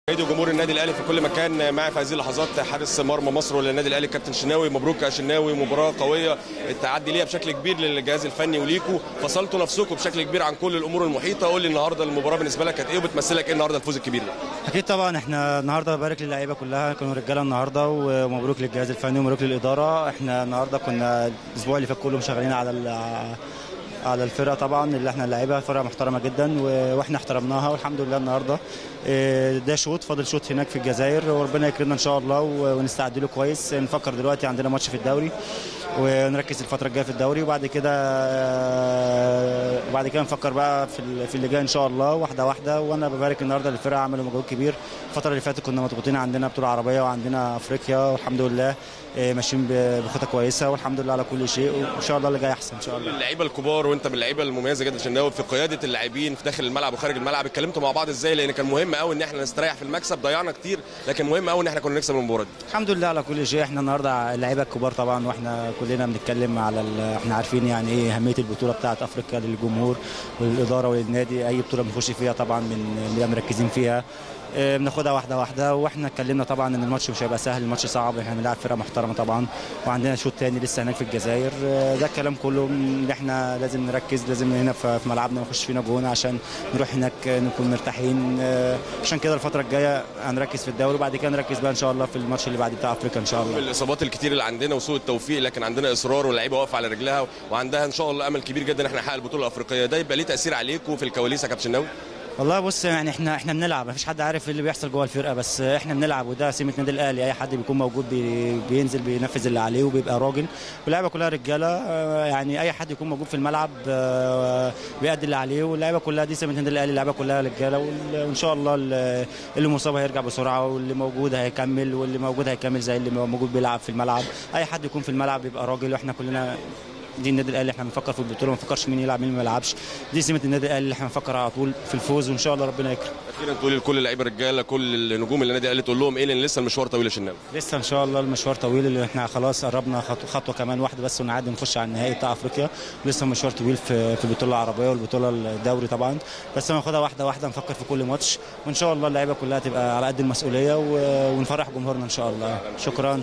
مشاهدي وجمهور النادي الاهلي في كل مكان معي في هذه اللحظات حارس مرمى مصر وللنادي الاهلي كابتن شناوي مبروك يا شناوي مباراه قويه التعدي ليها بشكل كبير للجهاز الفني وليكوا فصلتوا نفسكم بشكل كبير عن كل الامور المحيطه قول لي النهارده المباراه بالنسبه لك كانت ايه وبتمثلك ايه النهارده الفوز الكبير ده اكيد طبعا احنا النهارده ببارك للعيبه كلها كانوا رجاله النهارده ومبروك للجهاز الفني ومبروك للاداره احنا النهارده كنا الاسبوع اللي فات كله شغالين على ال- على الفرقه طبعا اللي احنا اللعيبه فرقه محترمه جدا و- واحنا احترمناها والحمد لله النهارده اه، ده شوط فاضل شوط هناك في الجزائر وربنا يكرمنا ان شاء الله و- ونستعد له كويس نفكر دلوقتي عندنا ماتش في الدوري ونركز الفتره الجايه في الدوري وبعد كده اه، وبعد كده نفكر بقى في ال- في اللي جاي ان شاء الله واحده واحده وانا ببارك النهارده للفرقه عملوا مجهود كبير الفتره اللي فاتت كنا مضغوطين عندنا بطوله عربيه وعندنا افريقيا والحمد لله اه، ماشيين ب- بخطه كويسه والحمد لله على كل شيء وان شاء الله اللي جاي احسن ان شاء الله اللعيبه الكبار وانت من اللعيبه المميزه جدا شناوي في قياده اللاعبين في داخل الملعب وخارج الملعب اتكلمتوا مع بعض ازاي لان كان مهم قوي ان احنا نستريح في المكسب ضيعنا كتير لكن مهم قوي ان احنا كنا نكسب المباراه دي الحمد لله على كل شيء احنا النهارده اللعيبه الكبار طبعا واحنا كلنا بنتكلم على ال- احنا عارفين يعني ايه اهميه البطوله بتاعه افريقيا للجمهور وللاداره وللنادي اي بطوله بنخش فيها طبعا بن- بنبقى مركزين فيها اه، بناخدها واحده واحده واحنا اتكلمنا طبعا ان الماتش مش هيبقى سهل الماتش صعب احنا بنلعب فرقه محترمه طبعا وعندنا شوط تاني لسه هناك في الجزائر اه، ده الكلام كله ان احنا لازم نركز لازم هنا في في ملعبنا ما نخش فينا جون عشان نروح هناك نكون مرتاحين اه، عشان كده الفتره الجايه هنركز في الدوري وبعد كده نركز بقى ان شاء الله في الماتش اللي بعد بتاع افريقيا ان شاء الله الاصابات الكتير اللي عندنا وسوء التوفيق لكن عندنا اصرار واللعيبه واقفه على رجلها وعندها ان شاء الله امل كبير جدا ان احنا نحقق البطوله الافريقيه ده يبقى ليه تاثير عليكم في الكواليس يا كابتن شناوي والله بص يعني احنا احنا بنلعب مفيش حد عارف ايه اللي بيحصل جوه الفرقه بس احنا بنلعب وده سمه نادي الاهلي اي حد بيكون موجود بي بينزل بينفذ اللي عليه وبيبقى راجل واللعيبه كلها رجاله اه، يعني اي حد يكون موجود في الملعب اه، بيأدي اللي عليه واللعيبه كلها دي سمه نادي الاهلي اللعيبه كلها رجاله وال- وان شاء الله ال- اللي مصاب هيرجع بسرعه واللي موجود هيكمل واللي موجود هيكمل زي اللي موجود بيلعب في الملعب اي حد يكون في الملعب يبقى راجل واحنا كلنا دي النادي الاهلي احنا بنفكر في البطوله ما بنفكرش مين يلعب مين ما يلعبش دي سمه النادي الاهلي اللي احنا بنفكر على طول في الفوز وان شاء الله ربنا يكرم اخيرا تقول لكل اللعيبه الرجاله كل النجوم اللي النادي الاهلي تقول لهم ايه لان لسه المشوار طويل يا شناوي لسه ان شاء الله المشوار طويل اللي احنا خلاص قربنا خطوه, خطوة كمان واحده بس ونعدي نخش على النهائي بتاع افريقيا لسه المشوار طويل في في البطوله العربيه والبطوله الدوري طبعا بس هناخدها واحده واحده نفكر في كل ماتش وان شاء الله اللعيبه كلها تبقى على قد المسؤوليه و- ونفرح جمهورنا ان شاء الله شكرا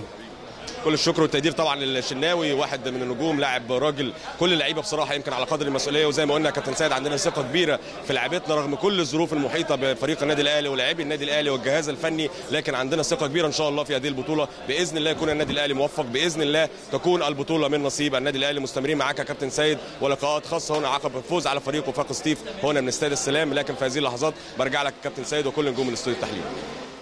كل الشكر والتقدير طبعا للشناوي واحد من النجوم لاعب راجل كل اللعيبه بصراحه يمكن على قدر المسؤوليه وزي ما قلنا يا كابتن سيد عندنا ثقه كبيره في لعيبتنا رغم كل الظروف المحيطه بفريق النادي الاهلي ولاعبي النادي الاهلي والجهاز الفني لكن عندنا ثقه كبيره ان شاء الله في هذه البطوله باذن الله يكون النادي الاهلي موفق باذن الله تكون البطوله من نصيب النادي الاهلي مستمرين معاك يا كابتن سيد ولقاءات خاصه هنا عقب الفوز على فريق وفاق سطيف هنا من استاد السلام لكن في هذه اللحظات برجع لك كابتن سيد وكل نجوم الاستوديو التحليلي